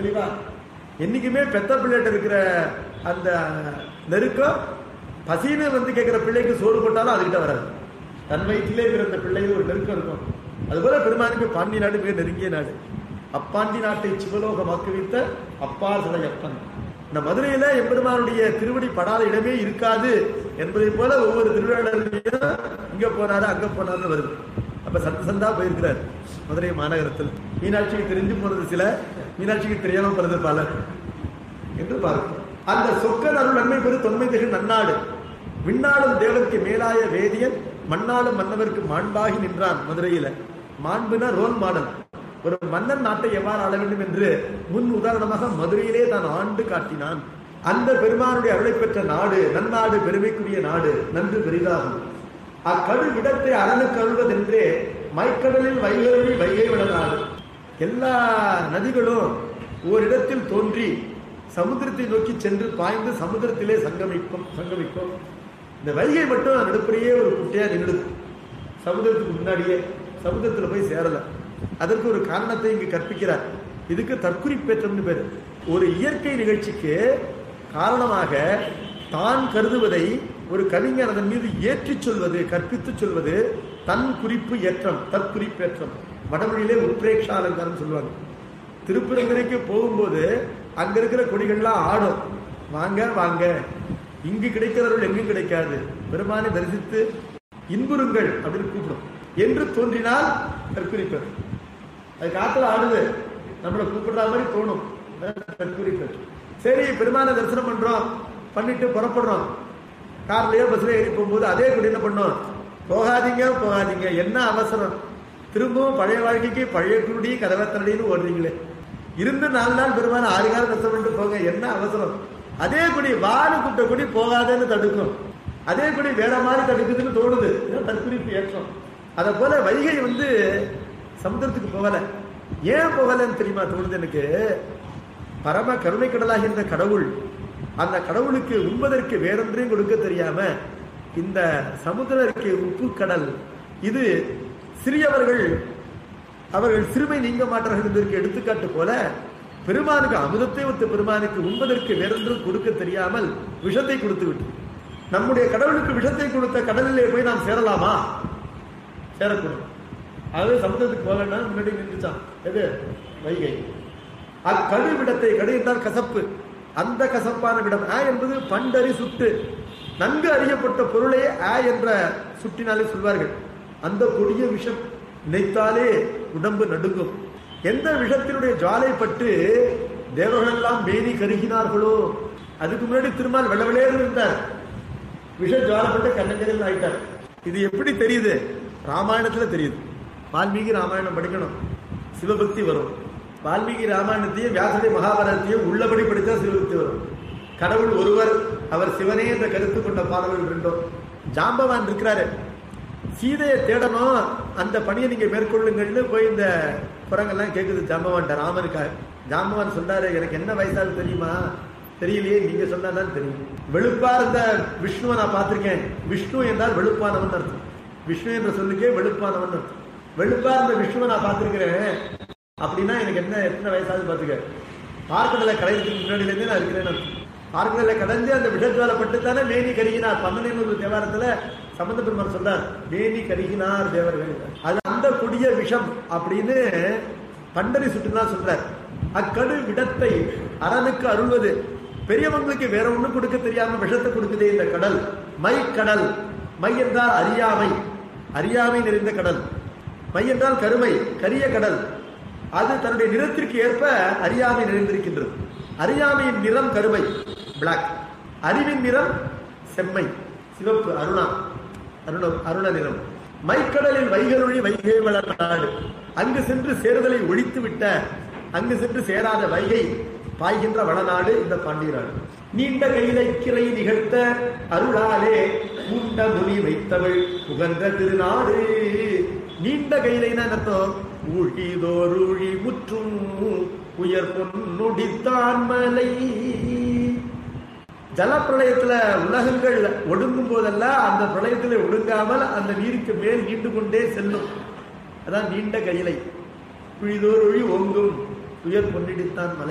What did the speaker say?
தெளிவா என்னைக்குமே பெத்த பிள்ளைகிட்ட இருக்கிற அந்த நெருக்கம் பசின்னு வந்து கேட்கிற பிள்ளைக்கு சோறு போட்டாலும் அதுகிட்ட வராது தன் வயிற்றிலே இருக்கிற அந்த பிள்ளைக்கு ஒரு நெருக்கம் இருக்கும் அதுபோல பெருமானுக்கு பாண்டி நாடு மிக நெருங்கிய நாடு அப்பாண்டி நாட்டை சிவலோகமாக்குவித்த அப்பால் சடையப்பன் இந்த மதுரையில எம்பெருமானுடைய திருவடி படாத இடமே இருக்காது என்பதை போல ஒவ்வொரு திருவிழாவிலையும் இங்க போனாரு அங்க போனாருன்னு வருது அப்ப சந்த சந்தா போயிருக்கிறார் மதுரை மாநகரத்தில் மீனாட்சிக்கு தெரிஞ்சு போனது சில மீனாட்சிக்கு தெரியாம போனது பலர் என்று பார்க்கிறோம் அந்த சொக்க அருள் நன்மை பெரு தொன்மை திகு நன்னாடு விண்ணாளும் தேவருக்கு மேலாய வேதியன் மண்ணாளும் மன்னவருக்கு மாண்பாகி நின்றான் மதுரையில மாண்புனா ரோல் மாடல் ஒரு மன்னன் நாட்டை எவ்வாறு ஆள வேண்டும் என்று முன் உதாரணமாக மதுரையிலே தான் ஆண்டு காட்டினான் அந்த பெருமானுடைய அருளை பெற்ற நாடு நன்னாடு பெருமைக்குரிய நாடு நன்று பெரிதாகும் அக்கடு இடத்தை அரணுக்கு அழுவதென்றே மைக்கடலில் வைகருளி வைகை விடநாடு எல்லா நதிகளும் ஓரிடத்தில் தோன்றி சமுத்திரத்தை நோக்கி சென்று பாய்ந்து சமுத்திரத்திலே சங்கமிக்கும் சங்கமிக்கும் இந்த வைகை மட்டும் நடுப்புறையே ஒரு குட்டையா நின்றுது சமுத்திரத்துக்கு முன்னாடியே சமுத்திரத்துல போய் சேரல அதற்கு ஒரு காரணத்தை இங்கு கற்பிக்கிறார் இதுக்கு தற்குறிப்பேற்றம்னு பேரு ஒரு இயற்கை நிகழ்ச்சிக்கு காரணமாக தான் கருதுவதை ஒரு கவிஞர் அதன் மீது ஏற்றிச் சொல்வது கற்பித்துச் சொல்வது தன் குறிப்பு ஏற்றம் தற்குறிப்பேற்றம் வடமொழியிலே உத்ரேக்ஷா அலங்காரம் சொல்லுவாங்க திருப்பரங்குறைக்கு போகும்போது அங்க இருக்கிற கொடிகள்லாம் ஆடும் வாங்க வாங்க இங்கு கிடைக்கிறவர்கள் எங்கும் கிடைக்காது பெருமானை தரிசித்து இன்புறுங்கள் அப்படின்னு கூப்பிடும் என்று தோன்றினால் தற்குறிப்பர் அது காத்துல ஆடுது நம்மளை கூப்பிடுற மாதிரி தோணும் அதான் தற்குறிப்பர் சரி பெருமானை தரிசனம் பண்றோம் பண்ணிட்டு புறப்படுறோம் கார்லயோ பஸ்ல ஏறி போகும்போது அதே கொடி என்ன பண்ணோம் போகாதீங்க போகாதீங்க என்ன அவசரம் திரும்பவும் பழைய வாழ்க்கைக்கு பழைய குருடி கதவை தரடின்னு ஓடுறீங்களே இருந்து நாலு நாள் பெருமான ஆறு காலம் கஷ்டம் பண்ணிட்டு போங்க என்ன அவசரம் அதே குடி வாழு குட்ட குடி போகாதேன்னு தடுக்கும் அதே குடி வேற மாதிரி தடுக்குதுன்னு தோணுது இதுதான் தற்குறிப்பு ஏற்றம் அதை போல வைகை வந்து சமுத்திரத்துக்கு போகல ஏன் போகலன்னு தெரியுமா தோணுது எனக்கு பரம கருணை கடலாகின்ற கடவுள் அந்த கடவுளுக்கு உண்பதற்கு வேறொன்றையும் கொடுக்க தெரியாம இந்த சமுத்திரருக்கு உப்பு கடல் இது சிறியவர்கள் அவர்கள் சிறுமை நீங்க மாட்டார்கள் என்பதற்கு எடுத்துக்காட்டு போல பெருமானுக்கு அமுதத்தை ஒத்த பெருமானுக்கு உண்பதற்கு வேறொன்றும் கொடுக்க தெரியாமல் விஷத்தை கொடுத்து விட்டு நம்முடைய கடவுளுக்கு விஷத்தை கொடுத்த கடலிலே போய் நாம் சேரலாமா சேரக்கூடாது ஆகவே சமுத்திரத்துக்கு போகலன்னா முன்னாடி நின்றுச்சான் எது வைகை அக்கடு விடத்தை கடு என்றால் கசப்பு அந்த கசப்பான விடம் ஆ என்பது பண்டறி சுட்டு நன்கு அறியப்பட்ட பொருளே ஆ என்ற சுட்டினாலே சொல்வார்கள் அந்த கொடிய விஷம் நினைத்தாலே உடம்பு நடுங்கும் எந்த விஷத்தினுடைய ஜுவாலை பட்டு தேவர்களெல்லாம் மேனி கருகினார்களோ அதுக்கு முன்னாடி திருமால் வெள்ள வெள்ளையர் இருந்தார் விஷ ஜுவாலப்பட்டு கண்ணஞ்சலில் ஆயிட்டார் இது எப்படி தெரியுது ராமாயணத்துல தெரியுது வால்மீகி ராமாயணம் படிக்கணும் சிவபக்தி வரும் வால்மீகி ராமாயணத்தையும் வியாசனுடைய மகாபாரதத்தையும் உள்ளபடி படித்தா சிவபக்தி வரும் கடவுள் ஒருவர் அவர் சிவனே என்ற கருத்து கொண்ட பாடல்கள் ரெண்டும் ஜாம்பவான் இருக்கிறாரு சீதையை தேடணும் அந்த பணியை நீங்க மேற்கொள்ளுங்கள்னு போய் இந்த குரங்கெல்லாம் கேக்குது ஜாம்பவான்ட்ட ராமனுக்காக ஜாம்பவான் சொன்னாரு எனக்கு என்ன வயசாகுது தெரியுமா தெரியலையே நீங்க சொன்னாதான் தெரியும் வெளுப்பா இருந்த விஷ்ணுவை நான் பார்த்திருக்கேன் விஷ்ணு என்றால் வெளுப்பானவன் அர்த்தம் விஷ்ணு என்ற சொல்லுக்கே வெளுப்பானவன் அர்த்தம் வெளுப்பா இருந்த விஷ்ணுவை நான் பார்த்திருக்கிறேன் அப்படின்னா எனக்கு என்ன எத்தனை வயசாகுது பார்த்துக்க பார்க்கடலை கடையத்துக்கு முன்னாடில இருந்தே நான் இருக்கிறேன் அர்த்தம். பார்க்கடலை கடைஞ்சு அந்த விஷஜால பட்டு தானே மேனி கருகினார் பன்னெண்டு தேவாரத்துல சம்பந்த பெருமாள் சொல்றார் மேனி கருகினார் தேவர்கள் அது அந்த கொடிய விஷம் அப்படின்னு பண்டரி சுட்டுதான் சொல்றார் அக்கடு விடத்தை அரணுக்கு அருள்வது பெரியவங்களுக்கு வேற ஒண்ணு கொடுக்க தெரியாம விஷத்தை கொடுக்குதே இந்த கடல் மை கடல் மை என்றால் அறியாமை அறியாமை நிறைந்த கடல் மை என்றால் கருமை கரிய கடல் அது தன்னுடைய நிறத்திற்கு ஏற்ப அறியாமை நிறைந்திருக்கின்றது அறியாமையின் நிறம் கருமை பிளாக் அறிவின் நிறம் செம்மை சிவப்பு அருணா அருண அருண நிறம் மைக்கடலில் வைகருளி வைகை வளர் நாடு அங்கு சென்று சேருதலை ஒழித்து விட்ட அங்கு சென்று சேராத வைகை பாய்கின்ற வளநாடு இந்த பாண்டிய நாடு நீண்ட கையிலை கிளை நிகழ்த்த அருளாலே உண்ட முனி வைத்தவள் உகந்த திருநாடு நீண்ட கையிலைனா என்ன அர்த்தம் ஊழிதோருழி முற்றும் உயர் பொன்னுடித்தான் மலை ஜலப்பிரளயத்துல உலகங்கள் ஒடுங்கும் போதெல்லாம் அந்த பிரளயத்துல ஒடுங்காமல் அந்த நீருக்கு மேல் நீண்டு கொண்டே செல்லும் அதான் நீண்ட கையிலை குழிதோர் ஒழி ஓங்கும் உயர் பொன்னிடித்தான் மலை